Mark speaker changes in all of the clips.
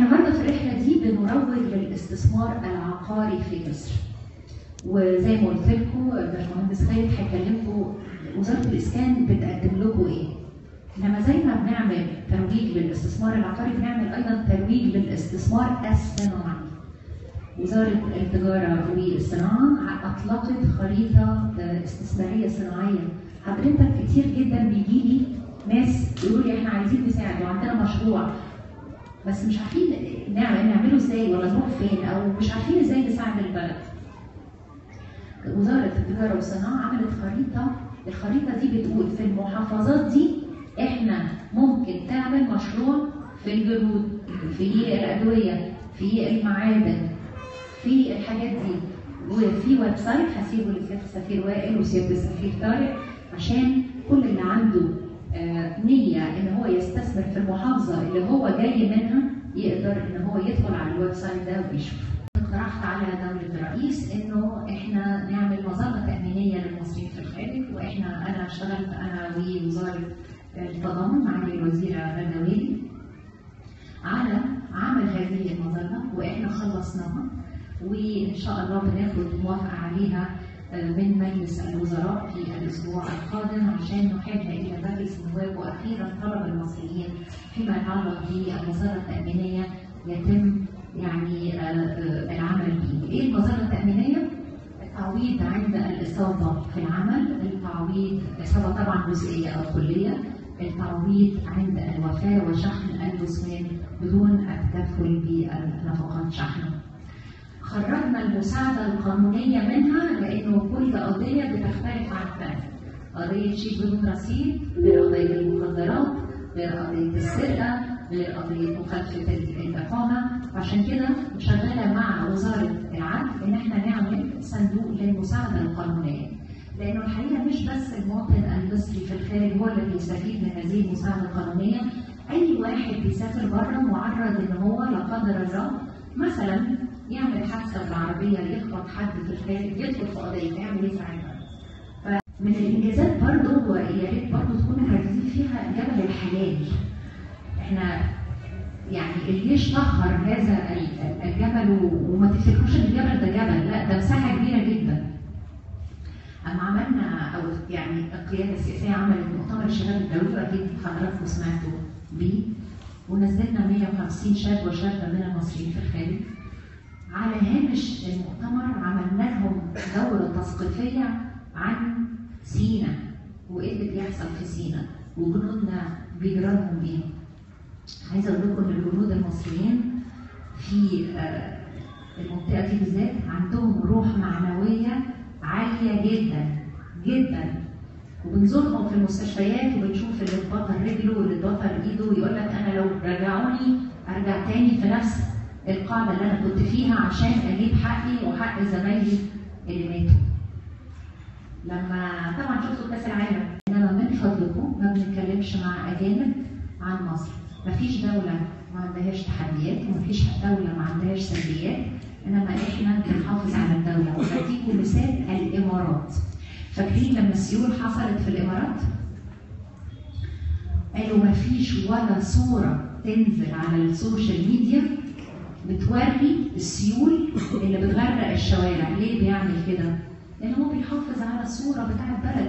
Speaker 1: احنا برضه في الرحله دي بنروج للاستثمار العقاري في مصر وزي ما قلت لكم باشمهندس خالد هيكلمكم وزاره الاسكان بتقدم لكم ايه؟ انما زي ما بنعمل ترويج للاستثمار العقاري بنعمل ايضا ترويج للاستثمار الصناعي. وزاره التجاره والصناعه اطلقت خريطه استثماريه صناعيه. حضرتك كتير جدا بيجي لي ناس يقولوا لي احنا عايزين نساعد وعندنا مشروع بس مش عارفين نعمل نعمله ازاي ولا نروح فين او مش عارفين ازاي نساعد البلد. وزاره التجاره والصناعه عملت خريطه الخريطه دي بتقول في المحافظات دي احنا ممكن تعمل مشروع في الجلود في الادويه في المعادن في الحاجات دي وفي ويب سايت هسيبه لسياده السفير وائل وسياده السفير طارق عشان كل اللي عنده آه نيه ان هو يستثمر في المحافظه اللي هو جاي منها يقدر ان هو يدخل على الويب سايت ده ويشوف. اقترحت على دولة الرئيس انه احنا نعمل مظله تامينيه للمصريين في الخارج واحنا انا اشتغلت انا ووزاره التضامن معالي الوزيره غدا ويلي على عمل هذه المظله واحنا خلصناها وان شاء الله بناخد موافقه عليها من مجلس الوزراء في الاسبوع القادم عشان نحيلها الى مجلس النواب واخيرا طلب المصريين فيما يتعلق بالمظله التامينيه يتم يعني العمل به. ايه المظله التامينيه؟ التعويض عند الاصابه في العمل، التعويض اصابه طبعا جزئيه او كليه، التعويض عند الوفاه وشحن الجثمان بدون التدخل بنفقات شحنه. خرجنا المساعده القانونيه منها لانه كل قضيه بتختلف عن الثانيه. قضيه شيك بدون رصيد غير قضيه المخدرات غير قضيه السرقه غير قضيه مخالفه الاقامه عشان كده شغاله مع وزاره العدل ان احنا نعمل صندوق للمساعده القانونيه. لانه الحقيقه مش بس المواطن المصري في الخارج هو اللي بيستفيد من هذه المساعده القانونيه، اي واحد بيسافر بره معرض ان هو لا قدر الله مثلا يعمل حادثه بالعربيه يخبط حد في الخارج يدخل في قضيه يعمل ايه ساعتها؟ فمن الانجازات برضه ويا ريت برضه تكونوا مركزين فيها جبل الحلال. احنا يعني الجيش طهر هذا الجبل وما تفتكروش ان الجبل ده جبل لا ده مساحه كبيره جدا. اما عملنا او يعني القياده السياسيه عملت مؤتمر الشباب الدولي واكيد حضراتكم سمعتوا بيه ونزلنا 150 شاب وشابه من المصريين في الخارج على هامش المؤتمر عملنا لهم دوره تثقيفيه عن سينا وايه اللي بيحصل في سينا وجنودنا بيجرى لهم ايه. عايزه اقول لكم ان الجنود المصريين في المنطقه دي بالذات عندهم روح معنويه عاليه جدا جدا وبنزورهم في المستشفيات وبنشوف اللي اتبطل رجله واللي اتبطل ايده ويقول لك انا لو رجعوني ارجع تاني في نفس القاعده اللي انا كنت فيها عشان اجيب حقي وحق زمايلي اللي ماتوا. لما طبعا شفتوا كاس العالم انما من فضلكم ما بنتكلمش مع اجانب عن مصر. مفيش دوله ما عندهاش تحديات ومفيش دوله ما عندهاش سلبيات انما احنا بنحافظ على الدوله واديكم مثال الامارات. فاكرين لما السيول حصلت في الامارات؟ قالوا مفيش ولا صوره تنزل على السوشيال ميديا بتوري السيول اللي بتغرق الشوارع، ليه بيعمل كده؟ لأن هو بيحافظ على الصورة بتاعت بلده.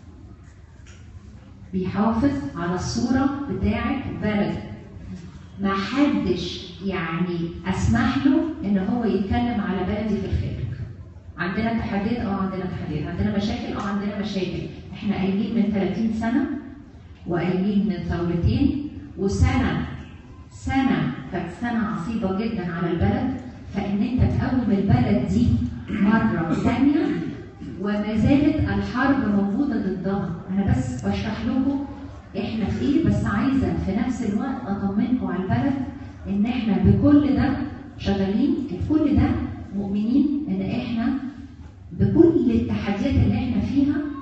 Speaker 1: بيحافظ على الصورة بتاعت بلده. ما حدش يعني أسمح له إن هو يتكلم على بلدي في الخارج. عندنا تحديات اه عندنا تحديات، عندنا مشاكل اه عندنا مشاكل، احنا قايلين من 30 سنة وقايلين من ثورتين وسنة سنة كانت سنة عصيبة جدا على البلد فإن أنت تقوم البلد دي مرة ثانية وما زالت الحرب موجودة ضدها، أنا بس بشرح لكم إحنا في إيه بس عايزة في نفس الوقت أطمنكم على البلد إن إحنا بكل ده شغالين بكل ده مؤمنين إن إحنا بكل التحديات اللي إحنا فيها